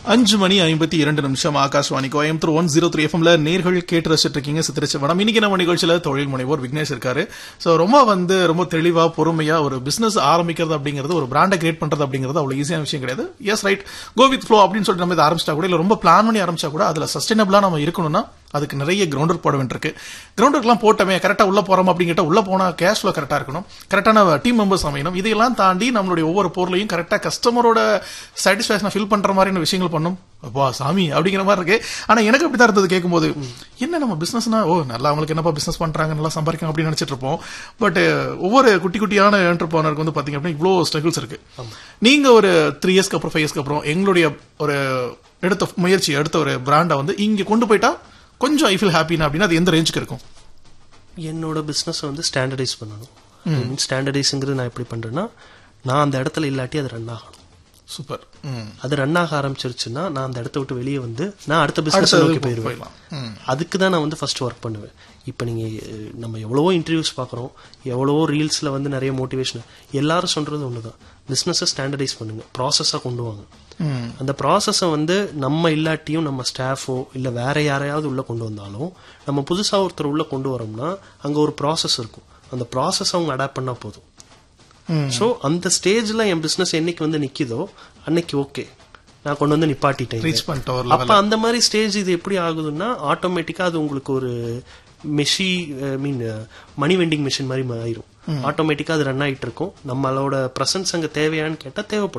அஞ்சு மணி ஐம்பத்தி இரண்டு நிமிஷம் Akashvani Coimbatore one zero three எஃப்எம்ல நேர்கள் கேட்டு ரசிச்சிட்டு இருக்கீங்க சித்திரச்சு வடம் இன்னைக்கு நம்ம நிகழ்ச்சியில தொழில் முனைவோர் விக்னேஷ் இருக்காரு சோ ரொம்ப வந்து ரொம்ப தெளிவா பொறுமையா ஒரு பிசினஸ் ஆரம்பிக்கிறது அப்படிங்கிறது ஒரு பிராண்டை கிரியேட் பண்றது அப்படிங்கிறது அவ்வளவு ஈஸியான விஷயம் கிடையாது yes right go with flow அப்படின்னு சொல்லிட்டு நம்ம இதை ஆரம்பிச்சா கூட இல்ல ரொம்ப பிளான் பண்ணி ஆரம்பிச்சா கூட அதுல சஸ்டைனபிளா நம்ம இருக்கணும்னா அதுக்கு நிறைய கிரவுண்ட் ஒர்க் போட வேண்டியிருக்கு கிரவுண்ட் ஒர்க்லாம் போட்டமே கரெக்டா உள்ள போறோம் அப்படிங்கிட்ட உள்ள போனா கேஷ் ஃப்ளோ கரெக்டா இருக்கணும் கரெக்டான டீம் மெம்பர்ஸ் அமையணும் இதையெல்லாம் தாண்டி நம்மளுடைய ஒவ்வொரு பொருளையும் கரெக்டா கஸ்டமரோட சாட்டிஸ்பாக்சனை ஃபில் பண்ற மாதிரியான விஷயங்கள் பண்ணும் அப்பா சாமி அப்படிங்கிற மாதிரி இருக்கு ஆனா எனக்கு அப்படிதான் இருந்தது கேட்கும்போது என்ன நம்ம பிசினஸ்னா ஓ நல்லா அவங்களுக்கு என்னப்பா பிசினஸ் பண்றாங்க நல்லா சம்பாதிக்கணும் அப்படின்னு நினைச்சிட்டு இருப்போம் பட் ஒவ்வொரு குட்டி குட்டியான என்டர்பிரனருக்கு வந்து பாத்தீங்க அப்படின்னா இவ்வளோ ஸ்ட்ரகிள்ஸ் இருக்கு நீங்க ஒரு த்ரீ இயர்ஸ்க்கு அப்புறம் ஃபைவ் இயர்ஸ்க்கு அப்புறம் எங்களுடைய ஒரு எடுத்த முயற்சி எடுத்த ஒரு பிராண்டை வந்து இங்க கொண்டு போயிட்டா கொஞ்சம் ஐ ஃபீல் ஹாப்பினா அப்படின்னா அது எந்த ரேஞ்சுக்கு இருக்கும் என்னோட பிஸ்னஸ் வந்து ஸ்டாண்டர்டைஸ் பண்ணணும் மீன் ஸ்டாண்டர்டைஸுங்கிறது நான் எப்படி பண்றேன்னா நான் அந்த இடத்துல இல்லாட்டி அது ரன் ஆகணும் சூப்பர் ம் அது ரன் ஆக ஆரம்பிச்சிருச்சுன்னா நான் அந்த இடத்த விட்டு வெளியே வந்து நான் அடுத்த பிசினஸ் அடுத்தது நோக்கி போ- போயிருவேன் போயிடலாம். ம். அதுக்கு தான் நான் வந்து ஃபர்ஸ்ட் ஒர்க் பண்ணுவேன் இப்போ நீங்க அஹ், நம்ம எவ்வளவோ இன்டர்வியூஸ் பார்க்குறோம் எவ்வளவோ ரீல்ஸ்ல வந்து நிறைய மோட்டிவேஷன் எல்லாரும் சொல்றது ஒண்ணுதான் பிசினஸை ஸ்டாண்டர்டைஸ் பண்ணுங்க ப்ராசஸாக கொண்டு வாங்க ம் அந்த ப்ராசஸை வந்து நம்ம இல்லாட்டியும் நம்ம ஸ்டாஃபோ இல்லை வேற யாரையாவது உள்ள கொண்டு வந்தாலும் நம்ம புதுசா ஒருத்தர் உள்ள கொண்டு வரோம்னா அங்க ஒரு ப்ராசஸ் இருக்கும் அந்த ப்ராசஸ் அவங்க அடாப்ட் பண்ணா போதும் ம். ஸோ அந்த ஸ்டேஜ்ல என் பிசினஸ் என்னைக்கு வந்து நிக்குதோ அன்னைக்கு ஓகே நான் கொண்டு வந்து நிப்பாட்டிட்டேன் ரீச் பண்ணிட்ட ஒரு அப்ப அந்த மாதிரி ஸ்டேஜ் இது எப்படி ஆகுதுன்னா ஆட்டோமேட்டிக்கா அது உங்களுக்கு ஒரு மெஷி மீன் மணி வெண்டிங் மிஷின் மாதிரி ஆயிரும் ஆட்டோமேட்டிக்கா அது ரன் ஆயிட்டு இருக்கும் நம்மளோட பிரசன்ஸ் அங்க தேவையான்னு கேட்டா தேவைப்படும்